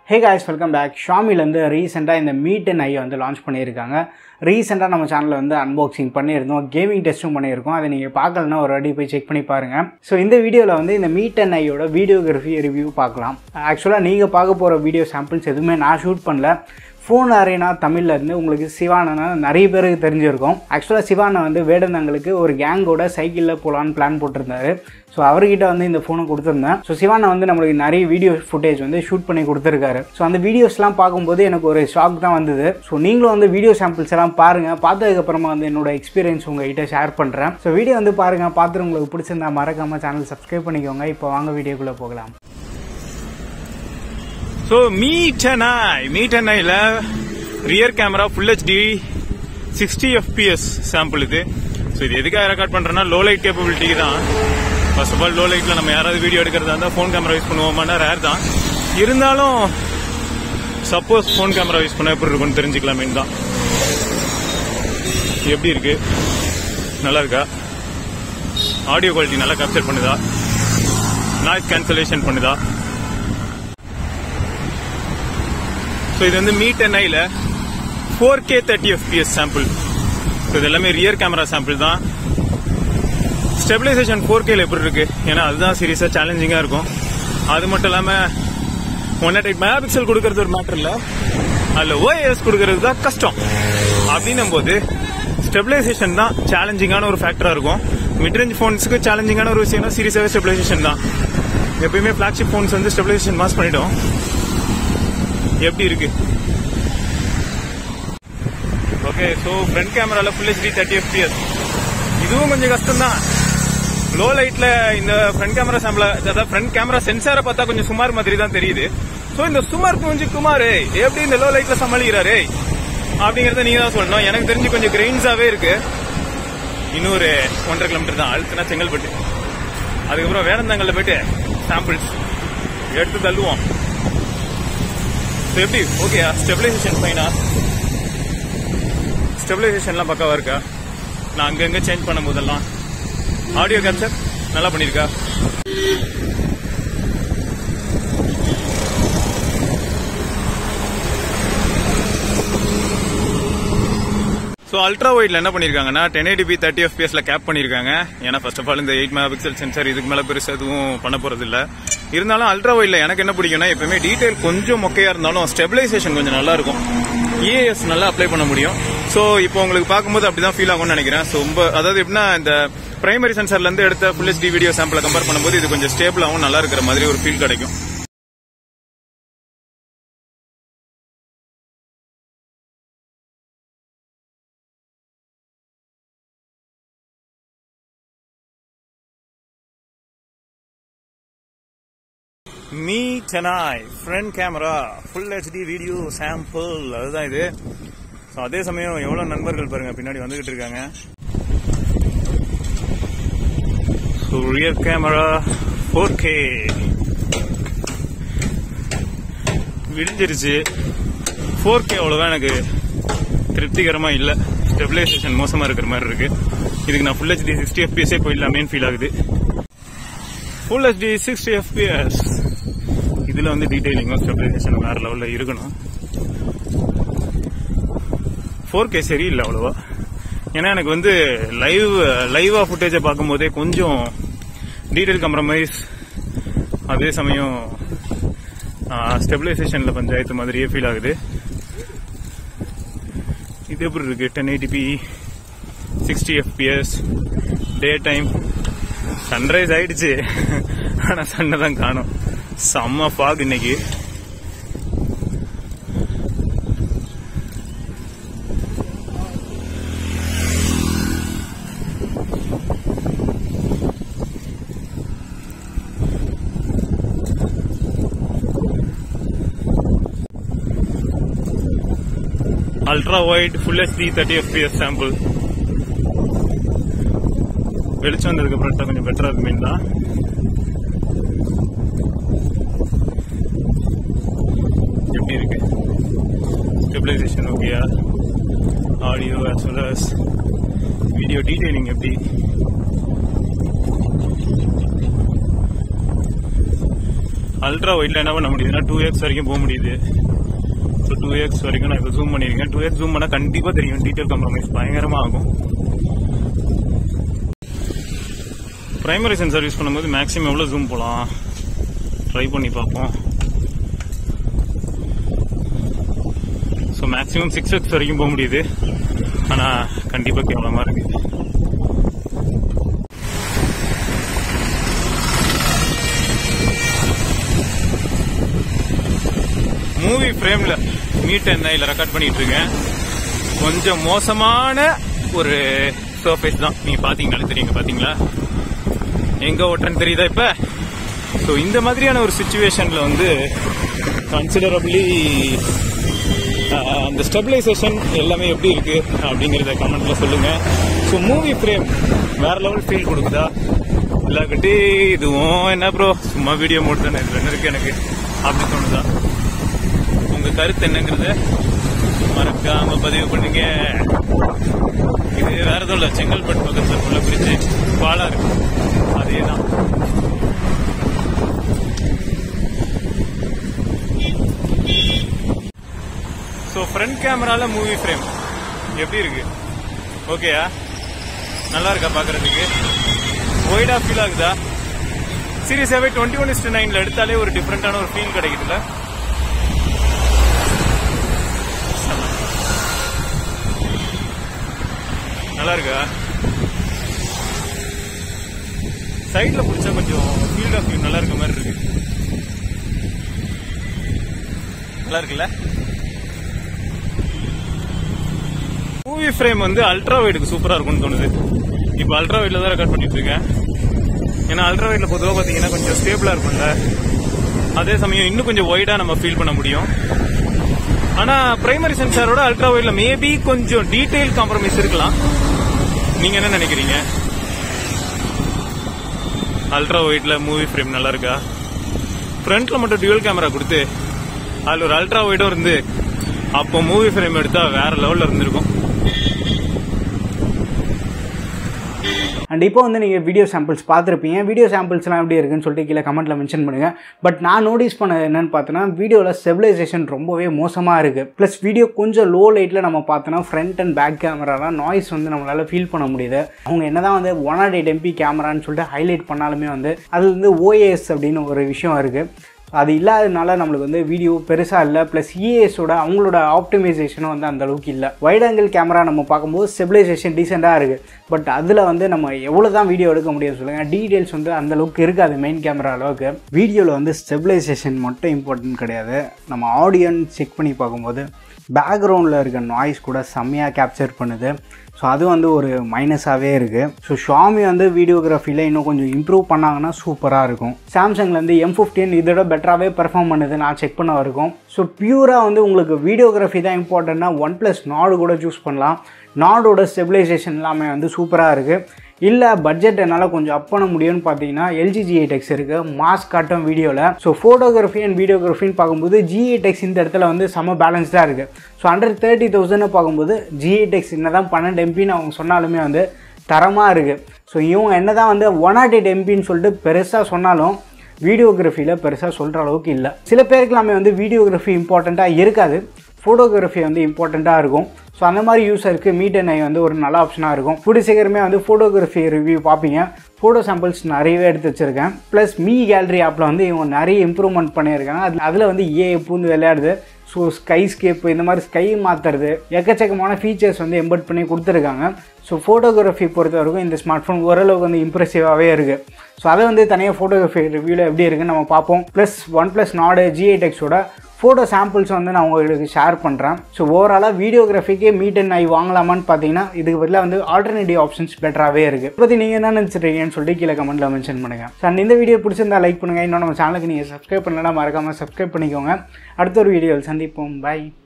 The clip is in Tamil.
ஹே காய்ஸ் வெல்கம் பேக் ஷாமிலேருந்து ரீசெண்டாக இந்த மீட் அண்ட் ஐ வந்து லான்ச் பண்ணியிருக்காங்க ரீசெண்டாக நம்ம சேனலில் வந்து அன்பாக்சிங் பண்ணியிருந்தோம் கேமிங் டெஸ்ட்டும் பண்ணியிருக்கோம் அதை நீங்கள் பார்க்கலன்னா ஒரு வாட்டி போய் செக் பண்ணி பாருங்கள் ஸோ இந்த வீடியோவில் வந்து இந்த மீட் அண்ட் ஐயோட வீடியோகிராஃபி ரிவ்யூ பார்க்கலாம் ஆக்சுவலாக நீங்கள் பார்க்க போகிற வீடியோ சாம்பிள்ஸ் எதுவுமே நான் ஷூட் பண்ணல ஃபோன் அரேனா தமிழில் இருந்து உங்களுக்கு சிவானனா நிறைய பேருக்கு தெரிஞ்சிருக்கும் ஆக்சுவலாக சிவானா வந்து வேடந்தாங்களுக்கு ஒரு கேங்கோட சைக்கிளில் போகலான்னு பிளான் போட்டிருந்தாரு ஸோ அவர்கிட்ட வந்து இந்த ஃபோனை கொடுத்துருந்தேன் ஸோ சிவானா வந்து நம்மளுக்கு நிறைய வீடியோ ஃபுட்டேஜ் வந்து ஷூட் பண்ணி கொடுத்துருக்காரு ஸோ அந்த வீடியோஸ்லாம் பார்க்கும்போது எனக்கு ஒரு ஷாக் தான் வந்தது ஸோ நீங்களும் வந்து வீடியோ சாம்பிள்ஸ் எல்லாம் பாருங்கள் பார்த்ததுக்கப்புறமா வந்து என்னோட எக்ஸ்பீரியன்ஸ் உங்ககிட்ட ஷேர் பண்ணுறேன் ஸோ வீடியோ வந்து பாருங்கள் பார்த்துட்டு உங்களுக்கு பிடிச்சிருந்தா மறக்காமல் சேனல் சப்ஸ்கிரைப் பண்ணிக்கோங்க இப்போ வாங்க வீடியோக்குள்ளே போகலாம் so meet and I meet and ஐல rear camera full HD sixty FPS sample இது ஸோ இது எதுக்காக ரெக்கார்ட் பண்றேன்னா லோ லைட் கேப்பபிலிட்டிக்கு தான் ஃபர்ஸ்ட் ஆஃப் ஆல் லோ லைட்ல நம்ம யாராவது வீடியோ எடுக்கிறதா இருந்தால் ஃபோன் கேமரா யூஸ் பண்ணுவோமானா ரேர் தான் இருந்தாலும் சப்போஸ் ஃபோன் கேமரா யூஸ் பண்ண எப்படி இருக்கும்னு தெரிஞ்சுக்கலாமே தான் எப்படி இருக்கு நல்லா இருக்கா ஆடியோ குவாலிட்டி நல்லா கேப்சர் பண்ணுதா நாய்ஸ் கேன்சலேஷன் பண்ணுதா ஸோ இது வந்து மீட் அண்ட் ஐல four K thirty FPS sample so இது எல்லாமே ரியர் கேமரா சாம்பிள் தான் ஸ்டெபிலைசேஷன் ஃபோர் கேல எப்படி இருக்கு ஏன்னா அதுதான் சீரியஸாக சேலஞ்சிங்காக இருக்கும் அது மட்டும் இல்லாமல் ஒன் எயிட் மெகா பிக்சல் கொடுக்கறது ஒரு மேட்டர் இல்லை அதில் ஓஎஸ் கொடுக்கறது தான் கஷ்டம் அப்படின்னும் போது ஸ்டெபிலைசேஷன் தான் சேலஞ்சிங்கான ஒரு ஃபேக்டராக இருக்கும் மிட்ரேஞ்ச் ஃபோன்ஸுக்கு சேலஞ்சிங்கான ஒரு விஷயம்னா சீரியஸாகவே ஸ்டெபிலைசேஷன் தான் எப்பயுமே ஃபிளாக்ஷிப் ஃபோன்ஸ் வந்து ஸ்டெபிலைசேஷன் மாஸ் பண்ணிடும் எப்படி இருக்கு ஓகே ஸோ ஃப்ரண்ட் கேமரால ஃபுல் ஹெச்டி தேர்ட்டி எஃபிஎஸ் இதுவும் கொஞ்சம் கஷ்டம் தான் லோ லைட்ல இந்த ஃப்ரண்ட் கேமரா சாம்பிள் அதாவது ஃப்ரண்ட் கேமரா சென்சாரை பார்த்தா கொஞ்சம் சுமார் மாதிரி தான் தெரியுது ஸோ இந்த சுமார் கொஞ்சம் குமார் எப்படி இந்த லோ லைட்ல சமாளிக்கிறாரு அப்படிங்கறத நீங்க தான் சொல்லணும் எனக்கு தெரிஞ்சு கொஞ்சம் கிரெயின்ஸாவே இருக்கு இன்னொரு ஒன்றரை கிலோமீட்டர் தான் அழுத்துனா செங்கல்பட்டு அதுக்கப்புறம் வேடந்தாங்கல்ல போயிட்டு சாம்பிள்ஸ் எடுத்து தள்ளுவோம் எப்படி ஓகேயா ஸ்டெபிலைசேஷன் ஃபைனா ஸ்டெபிலைசேஷன்லாம் பக்காவா இருக்கா நான் அங்கங்க சேஞ்ச் பண்ணும் போதெல்லாம் ஆடியோ கேப்சர் நல்லா பண்ணிருக்கா ஸோ அல்ட்ரா ஒயிட்ல என்ன பண்ணிருக்காங்கன்னா டென் எயிட்டி தேர்ட்டி எஃபிஎஸ்ல கேப் பண்ணிருக்காங்க ஏன்னா ஃபர்ஸ்ட் ஆஃப் ஆல் இந்த எயிட் மெகா பிக்சல் சென்சார் இதுக்கு மேல பெருசா எதுவும் பண்ண போறது இல்ல இருந்தாலும் அல்ட்ரா ஒயிட்ல எனக்கு என்ன பிடிக்கும்னா எப்பவுமே டீடைல் கொஞ்சம் மொக்கையா இருந்தாலும் ஸ்டெபிலைசேஷன் கொஞ்சம் நல்லா இருக்கும் இஏஎஸ் நல்லா அப்ளை பண்ண முடியும் ஸோ இப்போ உங்களுக்கு பார்க்கும்போது அப்படிதான் ஃபீல் ஆகும்னு நினைக்கிறேன் ஸோ ரொம்ப அதாவது எப்படின்னா இந்த பிரைமரி சென்சார்ல இருந்து எடுத்த ஃபுல் ஹெச்டி வீடியோ சாம்பிளை கம்பேர் பண்ணும்போது இது கொஞ்சம் ஸ்டேபிளாகவும் நல்லா இருக்கிற மாதிரி ஒரு ஃபீல் கிடைக்கும் மீ செனாய் front camera full HD video sample அதுதான் இது ஸோ அதே சமயம் எவ்வளோ நண்பர்கள் பாருங்க பின்னாடி வந்துகிட்டு இருக்காங்க so rear camera four K விடிஞ்சிருச்சு ஃபோர் கே அவ்வளோதான் எனக்கு திருப்திகரமா இல்லை ஸ்டெபிலைசேஷன் மோசமா இருக்கிற மாதிரி இருக்கு இதுக்கு நான் ஃபுல் ஹெச்டி சிக்ஸ்டி எஃபிஎஸ்ஸே போயிடலாமேன்னு ஃபீல் ஆகுது ஃபுல் ஹெச்டி சிக்ஸ்டி எஃபிஎஸ் இதுல வந்து டீடைலிங்கும் ஸ்டெபிலைசேஷன் வேற லெவல்ல இருக்கணும் ஃபோர் கே சரியில்லை அவ்வளோவா ஏன்னா எனக்கு வந்து லைவ் லைவா ஃபுட்டேஜை பார்க்கும்போதே கொஞ்சம் டீடைல் கம்ப்ரமைஸ் அதே சமயம் ஸ்டெபிலைசேஷன்ல பஞ்சாயத்து மாதிரியே ஃபீல் ஆகுது இது எப்படி இருக்கு ten eighty P sixty FPS day time sunrise ஆயிடுச்சு ஆனா சன்னை தான் காணும் செம்ம ஃபாக் இன்னைக்கு ultra wide full HD thirty FPS sample வெளிச்சம் வந்ததுக்கு அப்புறம் கொஞ்சம் பெட்டரா இருக்குமே தான் எப்படி இருக்கு ஸ்டெபிலைசேஷன் ஓகேயா audio as well as video detailing எப்படி அல்ட்ரா ஒயிட்ல என்ன பண்ண முடியுதுன்னா டூ எக்ஸ் வரைக்கும் போக முடியுது ஸோ டூ எக்ஸ் வரைக்கும் நான் இப்போ ஜூம் பண்ணியிருக்கேன் டூ எக்ஸ் ஜூம் பண்ணால் கண்டிப்பாக தெரியும் டீட்டெயில் கம்ப்ரமைஸ் பயங்கரமாக ஆகும் பிரைமரி சென்சார் யூஸ் பண்ணும்போது மேக்ஸிமம் எவ்வளோ ஜூம் போகலாம் ட்ரை பண்ணி பார்ப்போம் ஸோ மேக்ஸிமம் சிக்ஸ் எக்ஸ் வரைக்கும் போக முடியுது ஆனால் கண்டிப்பாக கேவலமாக இருக்கு மூவி ஃப்ரேம்ல மீட் என்ன ரெக்கார்ட் பண்ணிட்டு இருக்கேன் கொஞ்சம் மோசமான ஒரு சர்ஃபேஸ் தான் நீங்க பாத்தீங்களா தெரியுங்க பாத்தீங்களா எங்க ஓட்டுறேன்னு தெரியுதா இப்ப ஸோ இந்த மாதிரியான ஒரு சுச்சுவேஷன்ல வந்து கன்சிடரபிளி அந்த ஸ்டெபிலைசேஷன் எல்லாமே எப்படி இருக்கு அப்படிங்கறத கமெண்ட்ல சொல்லுங்க ஸோ மூவி ஃப்ரேம் வேற லெவல் ஃபீல் கொடுக்குதா இல்லாக்கட்டி இதுவும் என்ன ப்ரோ சும்மா வீடியோ மோட் தானே இது இருக்கு எனக்கு அப்படி தோணுதா உங்க கருத்து என்னங்கிறத மறக்காம பதிவு பண்ணுங்க இது வேற எதுவும் இல்ல செங்கல்பட்டு பக்கத்துல உள்ள பிரிட்ஜ் பாலா இருக்கு அதேதான் ஸோ ஃப்ரண்ட் கேமரால மூவி ஃப்ரேம் எப்படி இருக்கு ஓகேயா நல்லா இருக்கா பாக்குறதுக்கு ஒய்டா ஃபீல் ஆகுதா சீரியஸாவே டுவெண்ட்டி ஒன் இஸ்ட் நைன்ல எடுத்தாலே ஒரு டிஃப்ரெண்டான ஒரு ஃபீல் கிடைக்குதுல்ல நல்லா இருக்கா சைட்ல பிடிச்சா கொஞ்சம் ஃபீல்ட் ஆஃப் வியூ நல்லா இருக்க மாதிரி இருக்கு நல்லா இருக்குல்ல மூவி ஃப்ரேம் வந்து அல்ட்ரா வைடுக்கு சூப்பரா இருக்கும்னு தோணுது இப்போ அல்ட்ரா வைட்ல தான் ரெக்கார்ட் பண்ணிட்டு இருக்கேன் ஏன்னா அல்ட்ரா வைட்ல பொதுவாக பார்த்தீங்கன்னா கொஞ்சம் ஸ்டேபிளா இருக்கும்ல அதே சமயம் இன்னும் கொஞ்சம் ஒய்டா நம்ம ஃபீல் பண்ண முடியும் ஆனா பிரைமரி சென்சாரோட அல்ட்ரா வைட்ல மேபி கொஞ்சம் டீடைல் காம்ப்ரமைஸ் இருக்கலாம் நீங்க என்ன நினைக்கிறீங்க அல்ட்ரா ஒயிட்ல மூவி ஃப்ரேம் நல்லா இருக்கா ஃப்ரண்ட்ல மட்டும் டியூவல் கேமரா கொடுத்து அதுல ஒரு அல்ட்ரா ஒயிடும் இருந்து அப்போ மூவி ஃப்ரேம் எடுத்தா வேற லெவல்ல இருந்திருக்கும் அண்ட் இப்போ வந்து நீங்கள் வீடியோ சாம்பிள்ஸ் பார்த்துருப்பீங்க வீடியோ சாம்பிள்ஸ்லாம் எப்படி இருக்குன்னு சொல்லிட்டு கீழே கமெண்ட்டில் மென்ஷன் பண்ணுங்கள் பட் நான் நோட்டீஸ் பண்ணது என்னன்னு பார்த்தோன்னா வீடியோவில் ஸ்டெபிலைசேஷன் ரொம்பவே மோசமாக இருக்குது ப்ளஸ் வீடியோ கொஞ்சம் லோ லைட்டில் நம்ம பார்த்தோன்னா ஃப்ரண்ட் அண்ட் பேக் கேமராலாம் நாய்ஸ் வந்து நம்மளால் ஃபீல் பண்ண முடியுது அவங்க என்ன தான் வந்து ஒன் நாட் எயிட் எம்பி கேமரான்னு சொல்லிட்டு ஹைலைட் பண்ணாலுமே வந்து அது வந்து ஓஏஎஸ் அப்படின்னு ஒரு விஷயம் இருக்குது அது இல்லாததுனால நம்மளுக்கு வந்து வீடியோ பெருசாக இல்லை ப்ளஸ் இஏஎஸோட அவங்களோட ஆப்டிமைசேஷனும் வந்து அந்த அளவுக்கு இல்லை வைட் ஆங்கிள் கேமரா நம்ம பார்க்கும்போது ஸ்டெபிலைசேஷன் டீசெண்டாக இருக்குது பட் அதில் வந்து நம்ம எவ்வளோ தான் வீடியோ எடுக்க முடியும் சொல்லுங்கள் டீட்டெயில்ஸ் வந்து அந்த அளவுக்கு இருக்காது மெயின் கேமரா அளவுக்கு வீடியோவில் வந்து ஸ்டெபிலைசேஷன் மட்டும் இம்பார்ட்டன்ட் கிடையாது நம்ம ஆடியோன்னு செக் பண்ணி பார்க்கும்போது பேக்ரவுண்டில் இருக்க நாய்ஸ் கூட செம்மையாக கேப்சர் பண்ணுது ஸோ அது வந்து ஒரு மைனஸாகவே இருக்குது ஸோ ஷாமி வந்து வீடியோகிராஃபியில் இன்னும் கொஞ்சம் இம்ப்ரூவ் பண்ணாங்கன்னா சூப்பராக இருக்கும் சாம்சங்லேருந்து எம் ஃபிஃப்டீன் இதோட பெட்டராகவே பெர்ஃபார்ம் பண்ணுது நான் செக் பண்ண வரைக்கும் ஸோ பியூராக வந்து உங்களுக்கு வீடியோகிராஃபி தான் இம்பார்ட்டண்ட்னா ஒன் ப்ளஸ் நாடு கூட சூஸ் பண்ணலாம் நாடோட ஸ்டெபிலைசேஷன் எல்லாமே வந்து சூப்பராக இருக்குது இல்லை பட்ஜெட் என்னால் கொஞ்சம் அப் பண்ண முடியும்னு பார்த்தீங்கன்னா எல்ஜி ஜி எயிட் எக்ஸ் இருக்குது மாஸ் காட்டும் வீடியோவில் ஸோ ஃபோட்டோகிராஃபி அண்ட் வீடியோகிராஃபின்னு பார்க்கும்போது ஜி எயிட் எக்ஸ் இந்த இடத்துல வந்து செம்ம பேலன்ஸ்டாக இருக்குது ஸோ ஹண்ட்ரட் தேர்ட்டி தௌசண்ட் பார்க்கும்போது ஜி எயிட் எக்ஸ் என்ன தான் பன்னெண்டு எம்பின்னு அவங்க சொன்னாலுமே வந்து தரமாக இருக்குது ஸோ இவங்க என்ன தான் வந்து ஒன் நாட் எயிட் எம்பின்னு சொல்லிட்டு பெருசாக சொன்னாலும் வீடியோகிராஃபியில் பெருசாக சொல்கிற அளவுக்கு இல்லை சில பேருக்குலாமே வந்து வீடியோகிராஃபி இம்பார்ட்டண்ட்டாக இருக்காது ஃபோட்டோகிராஃபி வந்து இம்பார்ட்டண்ட்டாக இருக்கும் ஸோ அந்த மாதிரி யூஸருக்கு மீட் அண்ட் ஐ வந்து ஒரு நல்ல ஆப்ஷனாக இருக்கும் கூடிய சீக்கிரமே வந்து ஃபோட்டோகிராஃபி ரிவ்யூ பார்ப்பீங்க ஃபோட்டோ சாம்பிள்ஸ் நிறையவே எடுத்து வச்சுருக்கேன் ப்ளஸ் மீ கேலரி ஆப்பில் வந்து இவங்க நிறைய இம்ப்ரூவ்மெண்ட் பண்ணியிருக்காங்க அது அதில் வந்து ஏ பூந்து விளையாடுது ஸோ ஸ்கை ஸ்கேப் இந்த மாதிரி ஸ்கை மாற்றுறது எக்கச்சக்கமான ஃபீச்சர்ஸ் வந்து எம்பட் பண்ணி கொடுத்துருக்காங்க ஸோ ஃபோட்டோகிராஃபி பொறுத்த வரைக்கும் இந்த ஸ்மார்ட் ஃபோன் ஓரளவுக்கு வந்து இம்ப்ரெசிவாகவே இருக்குது ஸோ அதை வந்து தனியாக ஃபோட்டோகிராஃபி ரிவ்யூவில் எப்படி இருக்குன்னு நம்ம பார்ப்போம் ப்ளஸ் ஒன் ப்ளஸ் நாடு ஜிஐ டெக்ஸோட ஃபோட்டோ சாம்பிள்ஸ் வந்து நான் உங்களுக்கு ஷேர் பண்ணுறேன் ஸோ ஓவராலாக வீடியோகிராஃபிக்கே மீட் அண்ட் ஐ வாங்கலாமான்னு பார்த்தீங்கன்னா இதுக்கு பதிலாக வந்து ஆல்டர்னேட்டிவ் ஆப்ஷன்ஸ் பெட்டராகவே இருக்குது இதை பற்றி நீங்கள் என்ன நினச்சிருக்கீங்கன்னு சொல்லிட்டு கீழே கமெண்ட்டில் மென்ஷன் பண்ணுங்கள் ஸோ அண்ட் இந்த வீடியோ பிடிச்சிருந்தா லைக் பண்ணுங்கள் இன்னும் நம்ம சேனலுக்கு நீங்கள் சப்ஸ்கிரைப் பண்ணலாம் மறக்காமல் சப்ஸ்கிரைப் பண்ணிக்கோங்க அடுத்த ஒரு வீடியோவில் சந்திப்போம் பை